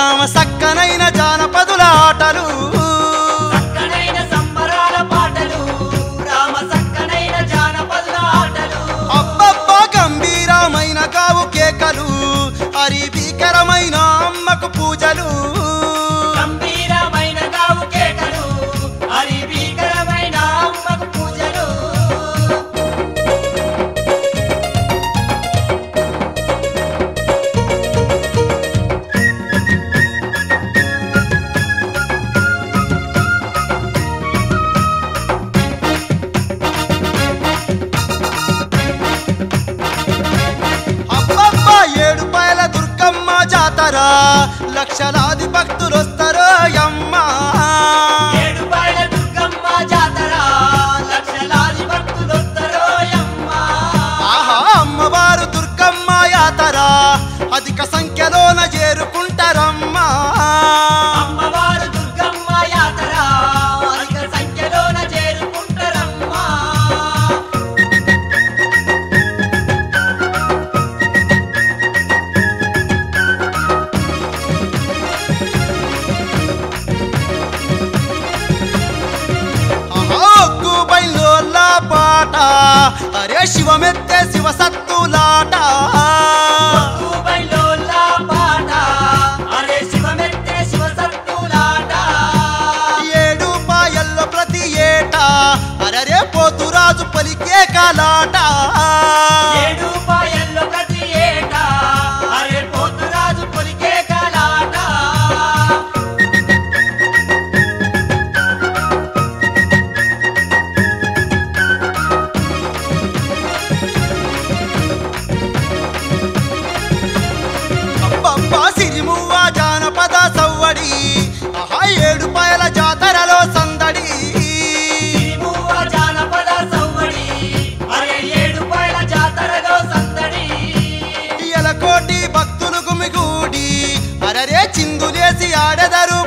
రామ సక్కనైన జానపదుల ఆటలు చక్కనైన సంబరాల పాటలు రామ చక్కనైన జానపదుల ఆటలు అబ్బబ్బా గంభీరమైన కావు కేకలు హరి భీకరమైన అమ్మకు పూజలు గంభీరమైన గావు కేకలు హరి భీకరమైన అమ్మకు పూజలు అబ్బబ్బా ఏడు పాయల దుర్గమ్మ జాతర లక్షలాది భక్తులు వస్తారు అమ్మ ఏడుపాయల దుర్గమ్మ జాతర లక్షలాది భక్తులొత్తరోయమ్మ ఆహా అమ్మవారు దుర్గమ్మ యాతర అధిక సంఖ్యలోన చేరుకుంటారమ్మా అమ్మవారు దుర్గమ్మ యాతర అధిక సంఖ్యలోన చేరుకుంటారమ్మా ఆహా ఒగ్గు బయలుల పాట అరే శివమెత్తే శివ సత్తులాట బైలోల్లా పాట అరే శివమెత్తే శివ సత్తులాట ఏడు పాయల్లో ప్రతి ఏటా అరరే పోతురాజు పలికే కాలాట ఏడు పాయల్లో ప్రతి ఏటా అరే పోతురాజు పొలికే కలాట అబ్బబ్బా సిరిమువ్వ జానపద సవ్వడి ఆహా ఏడు పాయల జాతరలో సందడి తిరుమువ్వ జానపద సవ్వడి అరే ఏడు పాయల జాతరలో సందడి ఎలకోటి భక్తులు గుమిగూడి అరరే చిందులేసి ఆడెదరు